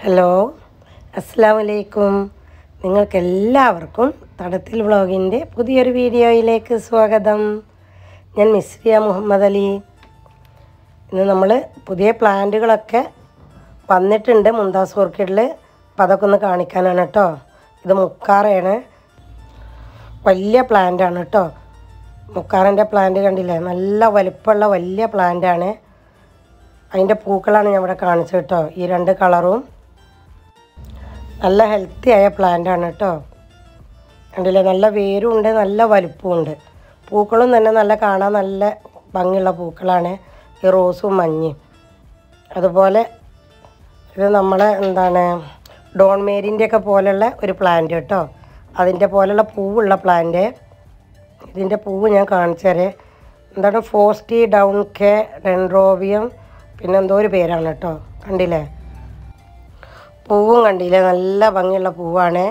hello അസ്സാം വലൈക്കും നിങ്ങൾക്കെല്ലാവർക്കും തടത്തിൽ വ്ളോഗിൻ്റെ പുതിയൊരു വീഡിയോയിലേക്ക് സ്വാഗതം ഞാൻ മിസ്രിയ മുഹമ്മദ് അലി ഇന്ന് നമ്മൾ പുതിയ പ്ലാന്റുകളൊക്കെ വന്നിട്ടുണ്ട് മുന്താസ് ഓർക്കിഡിൽ അപ്പോൾ അതൊക്കെ ഒന്ന് കാണിക്കാനാണ് കേട്ടോ ഇത് മുക്കാറയാണ് വലിയ പ്ലാന്റാണ് കേട്ടോ മുക്കാറിൻ്റെ പ്ലാന്റ് കണ്ടില്ലേ നല്ല വലിപ്പമുള്ള വലിയ പ്ലാന്റാണ് അതിൻ്റെ പൂക്കളാണ് ഞാൻ ഇവിടെ കാണിച്ചത് കേട്ടോ ഈ രണ്ട് കളറും നല്ല ഹെൽത്തി ആയ പ്ലാന്റ് ആണ് കേട്ടോ കണ്ടില്ലേ നല്ല വേരും ഉണ്ട് നല്ല വലിപ്പവും ഉണ്ട് പൂക്കളും തന്നെ നല്ല കാണാൻ നല്ല ഭംഗിയുള്ള പൂക്കളാണ് ഈ റോസും മഞ്ഞയും അതുപോലെ ഇത് നമ്മളെ എന്താണ് ഡോൺ മേരിൻ്റെ ഒക്കെ പോലെയുള്ള ഒരു പ്ലാന്റ് കേട്ടോ അതിൻ്റെ പോലെയുള്ള പൂവുള്ള പ്ലാന്റ് ഇതിൻ്റെ പൂവ് ഞാൻ കാണിച്ചു തരേ എന്താണ് ഫോസ്റ്റി ഡൗൺ കെ ഡെൻഡ്രോബിയം പിന്നെ എന്തോ ഒരു പേരാണ് കേട്ടോ കണ്ടില്ലേ പൂവും കണ്ടില്ലേ നല്ല ഭംഗിയുള്ള പൂവാണ്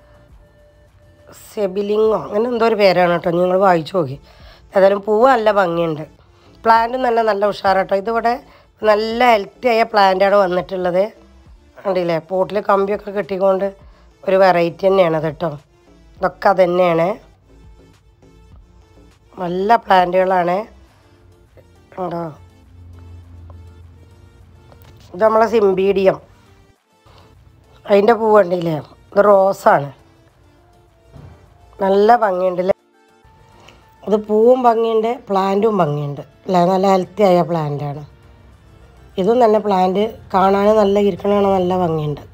സെബിലിങ്ങോ അങ്ങനെ എന്തോ ഒരു പേരാണ് കേട്ടോ നിങ്ങൾ വായിച്ചു നോക്കി ഏതായാലും പൂവ് നല്ല ഭംഗിയുണ്ട് പ്ലാന്റും നല്ല നല്ല ഉഷാറാട്ടോ ഇതിവിടെ നല്ല ഹെൽത്തി ആയ പ്ലാന്റാണ് വന്നിട്ടുള്ളത് കണ്ടില്ലേ പോട്ടിൽ കമ്പിയൊക്കെ കെട്ടിക്കൊണ്ട് ഒരു വെറൈറ്റി തന്നെയാണ് അത് കേട്ടോ ഇതൊക്കെ അത് തന്നെയാണ് നല്ല പ്ലാന്റുകളാണ് കണ്ടോ ഇത് നമ്മളെ സിംബീഡിയം അതിൻ്റെ പൂവ് കണ്ടില്ലേ ഇത് റോസാണ് നല്ല ഭംഗിയുണ്ട് അല്ലേ ഇത് പൂവും ഭംഗിയുണ്ട് പ്ലാന്റും ഭംഗിയുണ്ട് അല്ലേ നല്ല ഹെൽത്തി ആയ പ്ലാന്റാണ് ഇതും തന്നെ പ്ലാന്റ് കാണാൻ നല്ല ഇരിക്കണ നല്ല ഭംഗിയുണ്ട്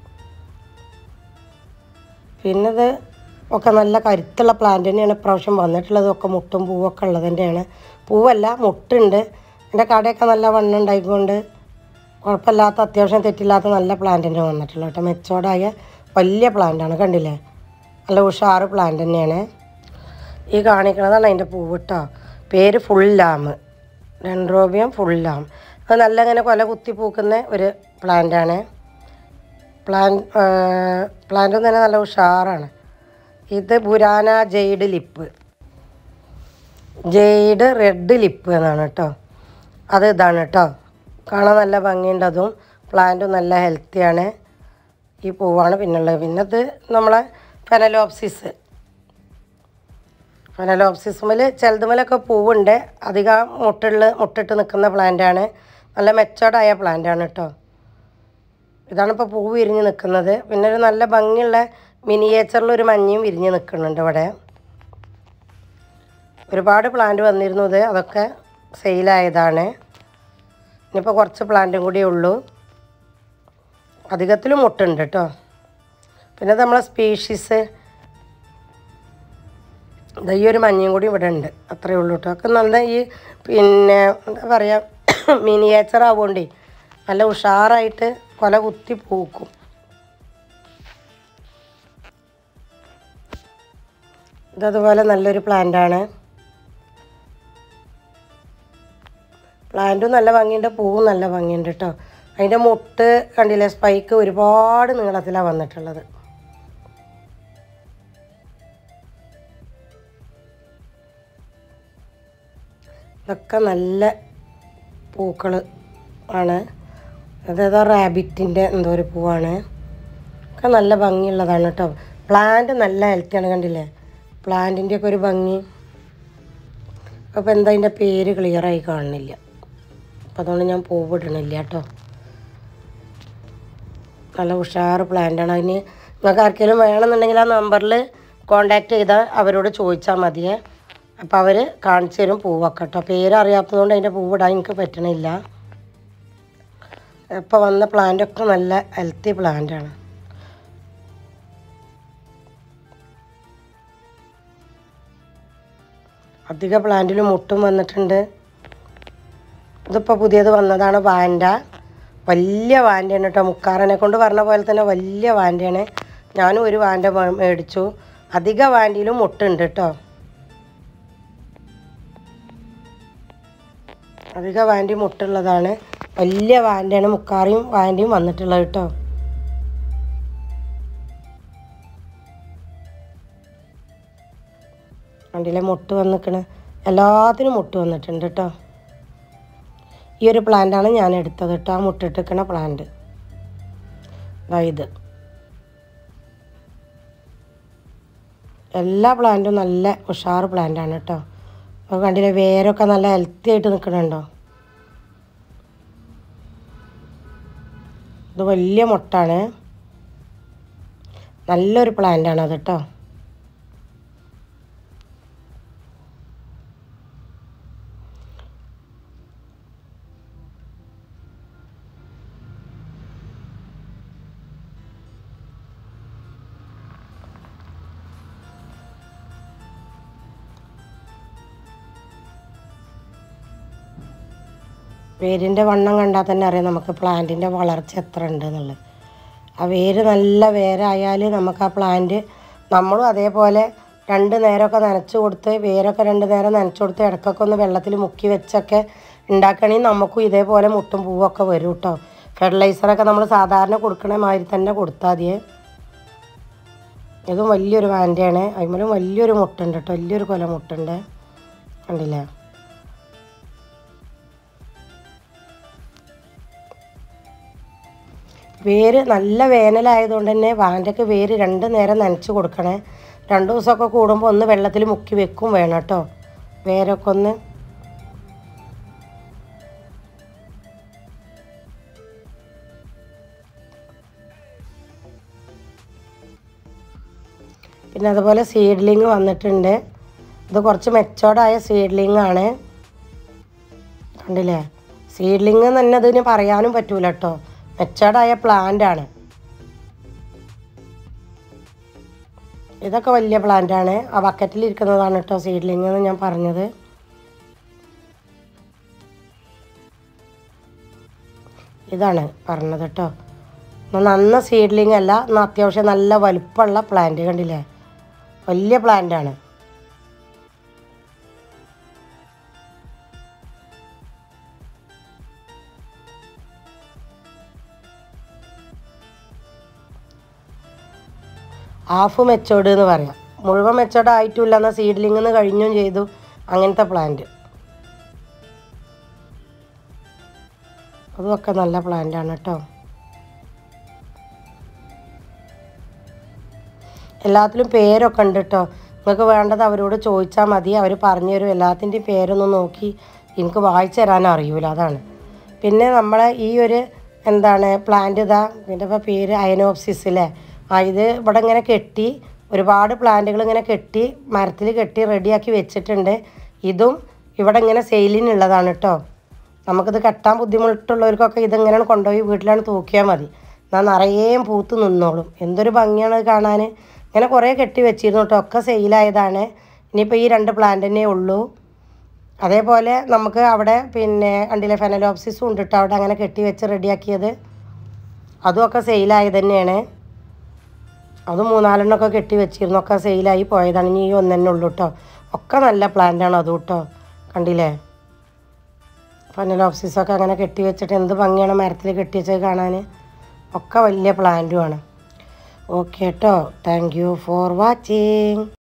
പിന്നെ ഇത് ഒക്കെ നല്ല കരുത്തുള്ള പ്ലാന്റ് തന്നെയാണ് ഇപ്രാവശ്യം വന്നിട്ടുള്ളത് ഒക്കെ മുട്ടും പൂവൊക്കെ ഉള്ളത് തന്നെയാണ് പൂവല്ല മുട്ടുണ്ട് എൻ്റെ കടയൊക്കെ നല്ല വണ്ണം ഉണ്ടായിക്കൊണ്ട് കുഴപ്പമില്ലാത്ത അത്യാവശ്യം തെറ്റില്ലാത്ത നല്ല പ്ലാന്റ് തന്നെ വന്നിട്ടുള്ളത് കേട്ടോ മെച്ചോർഡായ വലിയ പ്ലാന്റാണ് കണ്ടില്ലേ നല്ല ഉഷാറ് പ്ലാന്റ് തന്നെയാണ് ഈ കാണിക്കണതാണ് അതിൻ്റെ പൂവ് കേട്ടോ പേര് ഫുള്ളാം ഡെൻഡ്രോബിയം ഫുള്ളാം അത് നല്ല ഇങ്ങനെ കൊല കുത്തി പൂക്കുന്ന ഒരു പ്ലാന്റാണ് പ്ലാൻ പ്ലാന്റും തന്നെ നല്ല ഉഷാറാണ് ഇത് ബുരാന jade lip jade red lip എന്നാണ് കേട്ടോ അത് ഇതാണ് കേട്ടോ കാണാൻ നല്ല ഭംഗിയുണ്ട് അതും പ്ലാന്റും നല്ല ഹെൽത്തിയാണ് ഈ പൂവാണ് പിന്നുള്ളത് പിന്നെ ഇത് നമ്മളെ ഫെനലോപ്സിസ് ഫെനലോപ്സിസുമിൽ ചിലതുമലൊക്കെ പൂവുണ്ട് അധികം മുട്ടുള്ള മുട്ടിട്ട് നിൽക്കുന്ന പ്ലാന്റാണ് നല്ല മെച്ചോർഡായ പ്ലാന്റാണ് കേട്ടോ ഇതാണ് ഇപ്പോൾ പൂവ് വിരിഞ്ഞ് നിൽക്കുന്നത് പിന്നെ ഒരു നല്ല ഭംഗിയുള്ള മിനിയേച്ചറിലൊരു മഞ്ഞയും വിരിഞ്ഞ് നിൽക്കുന്നുണ്ട് ഇവിടെ ഒരുപാട് പ്ലാന്റ് വന്നിരുന്നു ഇത് അതൊക്കെ സെയിലായതാണ് ഇനിയിപ്പോൾ കുറച്ച് പ്ലാന്റും കൂടിയേ ഉള്ളൂ അധികത്തിലും മുട്ടുണ്ട് കേട്ടോ പിന്നെ ഇത് നമ്മളെ സ്പീഷീസ് ഇത് ഈ ഒരു മഞ്ഞയും കൂടി ഇവിടെ ഉണ്ട് അത്രയേ ഉള്ളൂ കേട്ടോ ഒക്കെ നല്ല ഈ പിന്നെ എന്താ പറയുക മിനിയേച്ചർ ആവുകൊണ്ടേ നല്ല ഉഷാറായിട്ട് കൊല കുത്തി പൂക്കും ഇതതുപോലെ നല്ലൊരു പ്ലാന്റാണ് പ്ലാന്റും നല്ല ഭംഗിയുണ്ട് പൂവും നല്ല ഭംഗിയുണ്ട് കേട്ടോ അതിൻ്റെ മുട്ട് കണ്ടില്ലേ സ്പൈക്ക് ഒരുപാട് നീളത്തിലാണ് വന്നിട്ടുള്ളത് ഇതൊക്കെ നല്ല പൂക്കൾ ആണ് അതേതോ റാബിറ്റിൻ്റെ എന്തോ ഒരു പൂവാണ് ഒക്കെ നല്ല ഭംഗിയുള്ളതാണ് കേട്ടോ പ്ലാന്റ് നല്ല ഹെൽത്തിയാണ് കണ്ടില്ലേ പ്ലാന്റിൻ്റെയൊക്കെ ഒരു ഭംഗി അപ്പോൾ എന്താ അതിൻ്റെ പേര് ക്ലിയറായി കാണുന്നില്ല അപ്പോൾ അതുകൊണ്ട് ഞാൻ പൂവിടണില്ല കേട്ടോ നല്ല ഉഷാറ് പ്ലാന്റാണ് അതിന് നിങ്ങൾക്ക് ആർക്കെങ്കിലും വേണമെന്നുണ്ടെങ്കിൽ ആ നമ്പറിൽ കോണ്ടാക്ട് ചെയ്താൽ അവരോട് ചോദിച്ചാൽ മതിയേ അപ്പോൾ അവർ കാണിച്ചു തരും പൂവൊക്കെ കേട്ടോ പേര് അറിയാത്തതുകൊണ്ട് അതിൻ്റെ പൂവിടാൻ എനിക്ക് പറ്റണില്ല ഇപ്പോൾ വന്ന പ്ലാന്റൊക്കെ നല്ല ഹെൽത്തി പ്ലാന്റാണ് അധിക പ്ലാന്റിൽ മുട്ടും വന്നിട്ടുണ്ട് ഇതിപ്പോൾ പുതിയത് വന്നതാണ് വാൻഡ വലിയ വാൻഡയാണ് കേട്ടോ മുക്കാറനെ കൊണ്ട് പറഞ്ഞ പോലെ തന്നെ വലിയ വാൻഡയാണ് ഞാനും ഒരു വാൻഡ മേ- മേടിച്ചു അധിക വാൻഡിയിലും മുട്ടുണ്ട് കേട്ടോ അധിക വാൻഡി മുട്ടുള്ളതാണ് വലിയ വാൻഡയാണ് മുക്കാറിയും വാൻഡിയും വന്നിട്ടുള്ളത് കേട്ടോ വണ്ടിയിലെ മുട്ട് വന്നിക്കണ് എല്ലാത്തിനും മുട്ട് വന്നിട്ടുണ്ട് കേട്ടോ ഈ ഒരു പ്ലാന്റാണ് ഞാൻ എടുത്തത് കേട്ടോ ആ മുട്ടിട്ടിക്കണ പ്ലാന്റ് ദാ ഇത് എല്ലാ പ്ലാന്റും നല്ല ഉഷാർ പ്ലാന്റാണ് കേട്ടോ അപ്പോൾ കണ്ടില്ലേ വേരൊക്കെ നല്ല ഹെൽത്തി ആയിട്ട് നിൽക്കണുണ്ടോ ഇത് വലിയ മുട്ടാണ് നല്ലൊരു പ്ലാന്റാണ് അത് കേട്ടോ വേരിൻ്റെ വണ്ണം കണ്ടാൽ തന്നെ അറിയാം നമുക്ക് പ്ലാന്റിൻ്റെ വളർച്ച എത്ര ഉണ്ട് എന്നുള്ളത് ആ വേര് നല്ല വേരായാൽ നമുക്ക് ആ പ്ലാന്റ് നമ്മളും അതേപോലെ രണ്ട് നേരമൊക്കെ നനച്ച് കൊടുത്ത് വേരൊക്കെ രണ്ട് നേരം നനച്ച് കൊടുത്ത് ഇടയ്ക്കൊക്കെ ഒന്ന് വെള്ളത്തിൽ മുക്കി വെച്ചൊക്കെ ഉണ്ടാക്കണമെങ്കിൽ നമുക്കും ഇതേപോലെ മുട്ടും പൂവൊക്കെ വരും കേട്ടോ ഫെർട്ടിലൈസറൊക്കെ നമ്മൾ സാധാരണ കൊടുക്കണ മാതിരി തന്നെ കൊടുത്താൽ മതിയേ ഇതും വലിയൊരു വാൻ്റെയാണ് അതിമേലും വലിയൊരു മുട്ടുണ്ട് കേട്ടോ വലിയൊരു കൊല മുട്ടുണ്ട് കണ്ടില്ലേ വേര് നല്ല വേനലായതുകൊണ്ട് തന്നെ വാൻ്റെക്ക് വേര് രണ്ട് നേരം നനച്ച് കൊടുക്കണേ രണ്ട് ദിവസമൊക്കെ കൂടുമ്പോൾ ഒന്ന് വെള്ളത്തിൽ മുക്കി വെക്കും വേണം കേട്ടോ വേരൊക്കെ ഒന്ന് പിന്നെ അതുപോലെ സീഡ്ലിങ് വന്നിട്ടുണ്ട് ഇത് കുറച്ച് മെച്ചോർഡായ സീഡ്ലിംഗ് ആണ് കണ്ടില്ലേ സീഡ്ലിംഗ് തന്നെ ഇതിന് പറയാനും പറ്റൂല കേട്ടോ മെച്ചോർഡായ പ്ലാന്റ് ആണ് ഇതൊക്കെ വലിയ പ്ലാന്റ് ആണ് ആ ബക്കറ്റിൽ ഇരിക്കുന്നതാണ് കേട്ടോ സീഡ്ലിംഗ് എന്ന് ഞാൻ പറഞ്ഞത് ഇതാണ് പറഞ്ഞത് കേട്ടോ എന്നാ നന്ന സീഡ്ലിംഗ് അല്ല എന്നാൽ അത്യാവശ്യം നല്ല വലുപ്പമുള്ള പ്ലാന്റ് കണ്ടില്ലേ വലിയ പ്ലാന്റ് ആണ് ഹാഫ് മെച്ചോർഡ് എന്ന് പറയാം മുഴുവൻ മെച്ചോർഡ് ആയിട്ടുമില്ല എന്നാൽ സീഡ്ലിംഗ് എന്ന് കഴിഞ്ഞും ചെയ്തു അങ്ങനത്തെ പ്ലാന്റ് അതുമൊക്കെ നല്ല പ്ലാന്റ് ആണ് കേട്ടോ എല്ലാത്തിലും പേരൊക്കെ ഉണ്ട് കേട്ടോ നിങ്ങൾക്ക് വേണ്ടത് അവരോട് ചോദിച്ചാൽ മതി അവർ പറഞ്ഞു തരും എല്ലാത്തിൻ്റെയും പേരൊന്നും നോക്കി എനിക്ക് വായിച്ചു തരാൻ അറിയൂല അതാണ് പിന്നെ നമ്മളെ ഈ ഒരു എന്താണ് പ്ലാന്റ് ഇതാ ഇതിൻ്റെ ഇപ്പോൾ പേര് അയനോപ്സിസ് അല്ലേ ആ ഇത് ഇവിടെ ഇങ്ങനെ കെട്ടി ഒരുപാട് പ്ലാന്റുകൾ ഇങ്ങനെ കെട്ടി മരത്തിൽ കെട്ടി റെഡിയാക്കി വെച്ചിട്ടുണ്ട് ഇതും ഇവിടെ ഇങ്ങനെ സെയിലിനുള്ളതാണ് കേട്ടോ നമുക്കിത് കെട്ടാൻ ബുദ്ധിമുട്ടുള്ളവർക്കൊക്കെ ഇതിങ്ങനെ കൊണ്ടുപോയി വീട്ടിലാണ് തൂക്കിയാൽ മതി എന്നാൽ നിറയെ പൂത്ത് നിന്നോളും എന്തൊരു ഭംഗിയാണ് ഇത് കാണാൻ ഇങ്ങനെ കുറേ കെട്ടി വെച്ചിരുന്നു കേട്ടോ ഒക്കെ സെയിലായതാണ് ഇനിയിപ്പോൾ ഈ രണ്ട് പ്ലാന്റ് തന്നെ ഉള്ളൂ അതേപോലെ നമുക്ക് അവിടെ പിന്നെ കണ്ടില്ലേ ഫെനലോപ്സിസും ഉണ്ട് കേട്ടോ അവിടെ അങ്ങനെ കെട്ടി വെച്ച് റെഡിയാക്കിയത് അതുമൊക്കെ സെയിലായത് തന്നെയാണ് അത് മൂന്നാലെണ്ണമൊക്കെ കെട്ടി വെച്ചിരുന്നു ഒക്കെ സെയിലായി പോയതാണ് ഇനി ഈ ഒന്ന് തന്നെ ഉള്ളൂ കേട്ടോ ഒക്കെ നല്ല പ്ലാന്റാണ് അതും കേട്ടോ കണ്ടില്ലേ ഫെനലോപ്സിസൊക്കെ അങ്ങനെ കെട്ടി വെച്ചിട്ട് എന്ത് ഭംഗിയാണ് മരത്തിൽ കെട്ടി വെച്ചത് കാണാൻ ഒക്കെ വലിയ പ്ലാന്റുമാണ് ഓക്കെ കേട്ടോ താങ്ക് യു ഫോർ വാച്ചിങ്